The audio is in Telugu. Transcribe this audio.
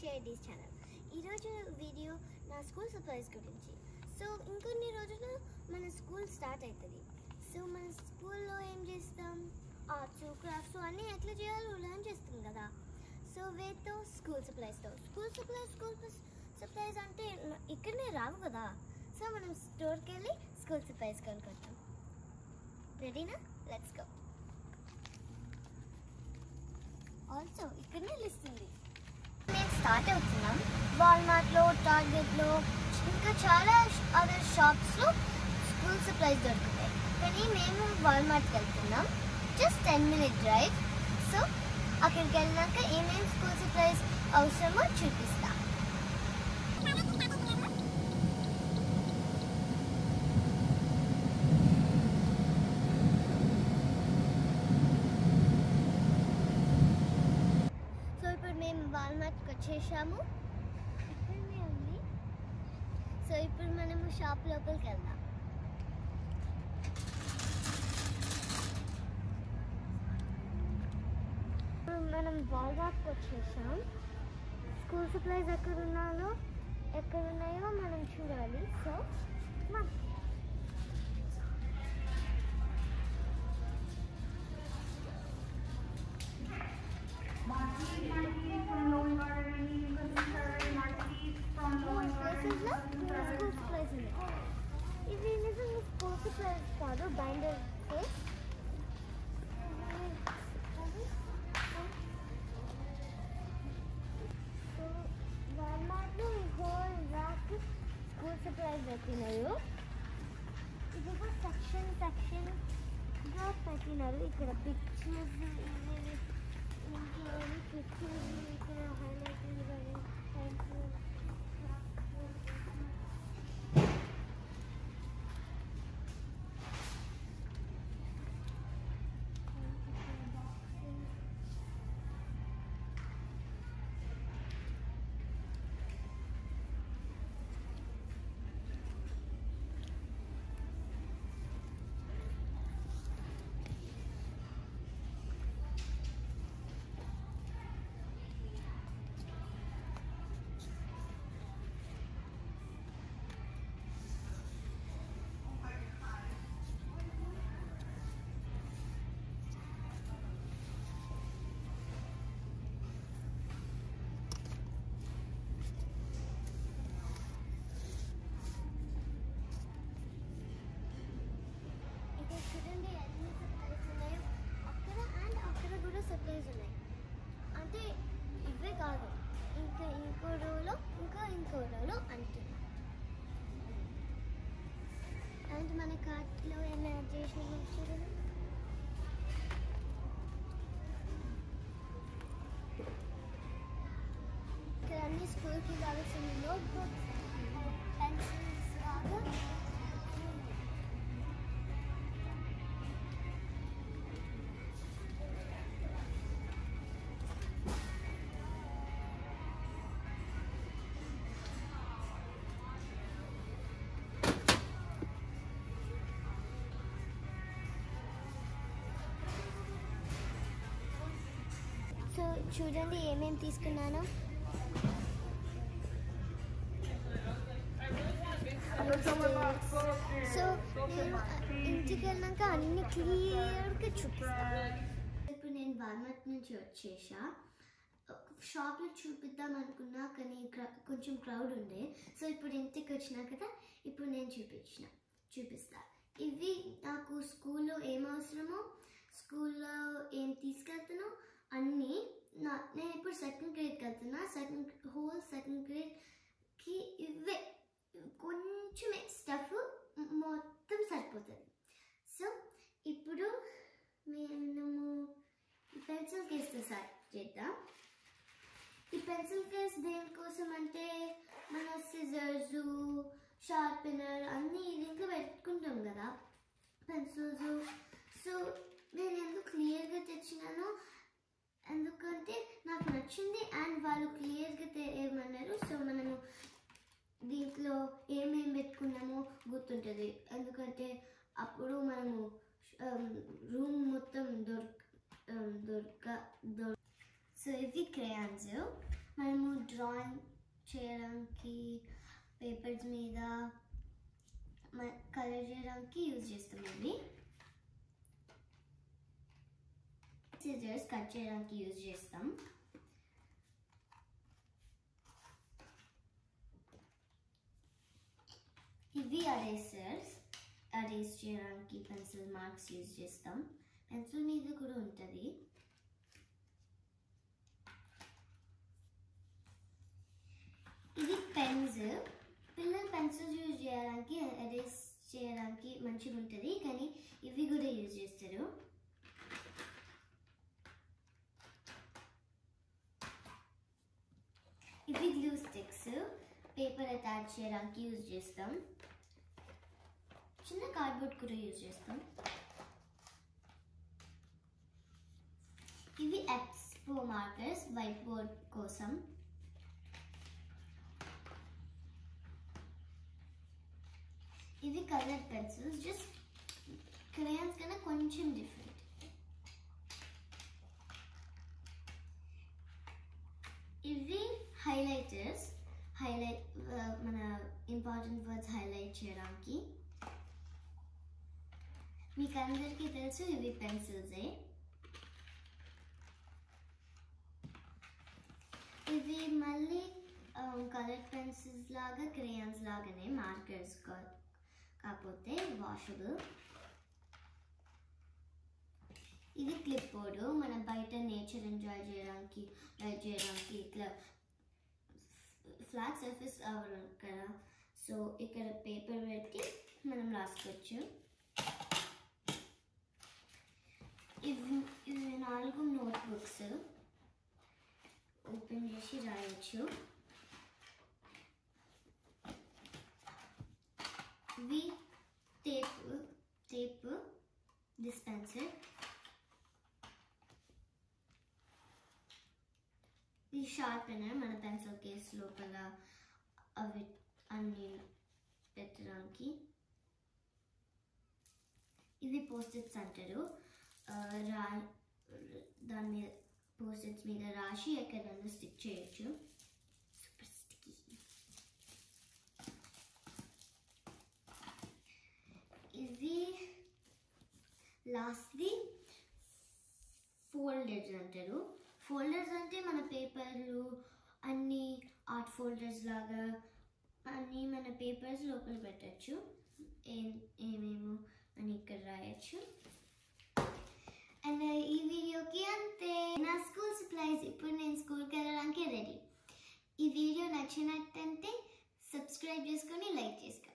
జేడీస్ ఛానల్ ఈరోజు వీడియో నా స్కూల్ సప్లైస్ గురించి సో ఇంకొన్ని రోజులు మన స్కూల్ స్టార్ట్ అవుతుంది సో మన స్కూల్లో ఏం చేస్తాం ఆర్ట్స్ క్రాఫ్ట్స్ అన్నీ ఎట్లా చేయాలో లర్న్ చేస్తాం కదా సో వేతో స్కూల్ సప్లైస్తో స్కూల్ సప్లైస్ స్కూల్ సప్లైస్ అంటే న- ఇక్కడనే రావు కదా సో మనం స్టోర్కి వెళ్ళి స్కూల్ సప్లైస్ కొనుక్కుంటాం రెడీనా లెట్స్ గో ఆల్సో ఇక్కడనే లిస్ట్ ఉంది మేము స్టార్ట్ అవుతున్నాం వాల్మార్ట్లో టార్గెట్లో ఇంకా చాలా అదర్ షాప్స్లో స్కూల్ సప్లైస్ దొరుకుతాయి కానీ మేము వాల్మార్ట్కి వెళ్తున్నాం just ten minute drive so అక్కడికి వెళ్ళినాక ఏమేమి స్కూల్ సప్లైస్ అవసరమో చూపిస్తా సో ఇప్పుడు మేము వాల్మార్ట్కి వచ్చేసాము ఇక్కడనే ఉంది సో ఇప్పుడు మనము షాప్ లోపలికి వెళ్దాం ఇప్పుడు మనం వాల్మార్ట్కి వచ్చేసాం స్కూల్ సప్లైస్ ఎక్కడ ఉన్నాయో ఎక్కడ ఉన్నాయో మనం చూడాలి సో మా ప్లేసెస్లో స్కూల్ సప్లైస్ ఉన్నాయి ఇవి నిజంగా స్కూల్ సప్లైస్ కాదు బైండర్ వాల్మార్ట్లో ఈ హోల్ ర్యాక్ స్కూల్ సప్లైస్ పెట్టినారు ఇది సెక్షన్ సెక్షన్ గా పెట్టినారు ఇక్కడ పిక్చర్స్ ఇంకేమి పిక్చర్స్ ఇక్కడ హైలైట్ ఇక్కడ చూడండి ఎన్ని సప్లైస్ ఉన్నాయో అక్కడ అండ్ అక్కడ కూడా సప్లైస్ ఉన్నాయి అంటే ఇవే కాదు ఇంకా ఇంకో రోలో ఇంకా ఇంకో రోలో అంటున్నా అండ్ మన కార్ట్లో ఏమైనా చేసిన చూడండి ఇక్కడ అన్ని స్కూల్కి కావాల్సిన నోట్ బుక్స్ పెన్సిల్స్ లాగా సో చూడండి ఏమేమి తీసుకున్నాను సో నేను ఇంటికి వెళ్ళాక అన్ని క్లియర్గా చూపిస్తాను ఇప్పుడు నేను వాల్మార్ట్ నుంచి వచ్చేసా షాప్లో చూపిద్దాం అనుకున్నా కానీ క్ర- కొంచెం క్రౌడ్ ఉండే సో ఇప్పుడు ఇంటికి వచ్చినా కదా ఇప్పుడు నేను చూపించిన చూపిస్తా ఇవి నాకు స్కూల్లో ఏం అవసరమో స్కూల్లో ఏం తీసుకెళ్తానో అన్నీ నా నేను ఇప్పుడు సెకండ్ గ్రేడ్కి వెళ్తున్నా సెకండ్ హోల్ సెకండ్ గ్రేడ్కి ఇవే కొంచెమే స్టఫ్ మొత్తం సరిపోతుంది సో ఇప్పుడు మేము పెన్సిల్ కేస్తో స్టార్ట్ చేద్దాం ఈ పెన్సిల్ కేస్ దేనికోసం అంటే మన సిజర్స్ షార్పెనర్ అన్నీ దీంట్లో పెట్టుకుంటాం కదా పెన్సిల్స్ సో నేను ఎందుకు క్లియర్గా తెచ్చినానో ఎందుకంటే నాకు నచ్చింది అండ్ వాళ్ళు క్లియర్గా ఏమన్నారు సో మనము దీంట్లో ఏమేమి పెట్టుకున్నామో గుర్తుంటుంది ఎందుకంటే అప్పుడు మనము రూమ్ మొత్తం దొరక దొరక దొర సో ఇవి క్రేయాన్స్ మనము డ్రాయింగ్ చేయడానికి పేపర్స్ మీద కలర్ చేయడానికి యూజ్ చేస్తాం ఇవి సిజర్స్ కట్ చేయడానికి యూజ్ చేస్తాం ఇవి అరేసర్స్ అరేస్ చేయడానికి పెన్సిల్ మార్క్స్ యూజ్ చేస్తాం పెన్సిల్ మీద కూడా ఉంటుంది ఇది పెన్స్ పిల్లలు పెన్సిల్స్ యూజ్ చేయడానికి అరేస్ చేయడానికి మంచిగా ఉంటుంది కానీ ఇవి కూడా యూజ్ చేస్తారు ఇవి గ్లూ స్టిక్స్ పేపర్ అటాచ్ చేయడానికి యూజ్ చేస్తాం చిన్న కార్డ్బోర్డ్ కూడా యూజ్ చేస్తాం ఇవి ఎక్స్పో మార్కర్స్ వైట్ బోర్డ్ కోసం ఇవి కలర్ పెన్సిల్స్ జస్ట్ క్రేయాన్స్ కన్నా కొంచెం డిఫరెంట్ ఇవి హైలైటర్స్ హైలైట్ మన ఇంపార్టెంట్ వర్డ్స్ హైలైట్ చేయడానికి మీకు అందరికీ తెలుసు ఇవి పెన్సిల్సే ఇవి మళ్ళీ కలర్ పెన్సిల్స్ లాగా క్రేయాన్స్ లాగానే మార్కర్స్ కాకపోతే వాషబుల్ ఇది క్లిప్ బోర్డు మనం బయట నేచర్ ఎంజాయ్ చేయడానికి లైక్ చేయడానికి ఇట్లా ఫ్లాట్ సర్ఫేస్ అవ్వడం కదా సో ఇక్కడ పేపర్ పెట్టి మనం రాసుకోవచ్చు ఇవి ఇవి నాలుగు నోట్ బుక్స్ ఓపెన్ చేసి రాయొచ్చు ఇవి టేప్ టేప్ డిస్పెన్సర్ ఈ షార్పెనర్ మన పెన్సిల్ కేస్ లోపల అవి అన్ని పెట్టడానికి ఇవి పోస్టెట్స్ అంటారు ఆ, రా దాని మీద పోస్టెట్స్ మీద రాసి ఎక్కడైనా స్టిక్ చేయొచ్చు సూపర్ స్టిక్కీ ఇవి లాస్ట్లీ ఫోల్డర్స్ అంటారు ఫోల్డర్స్ అంటే మన పేపర్లు అన్ని ఆర్ట్ ఫోల్డర్స్ లాగా అన్ని మన పేపర్స్ లోపల పెట్టచ్చు ఏం ఏమేమో అని ఇక్కడ రాయొచ్చు అండ్ ఈ వీడియోకి అంతే నా స్కూల్ సప్లైస్ ఇప్పుడు నేను స్కూల్కి వెళ్ళడానికి రెడీ ఈ వీడియో నచ్చినట్టంటే సబ్స్క్రైబ్ చేసుకొని లైక్ చేసుకోండి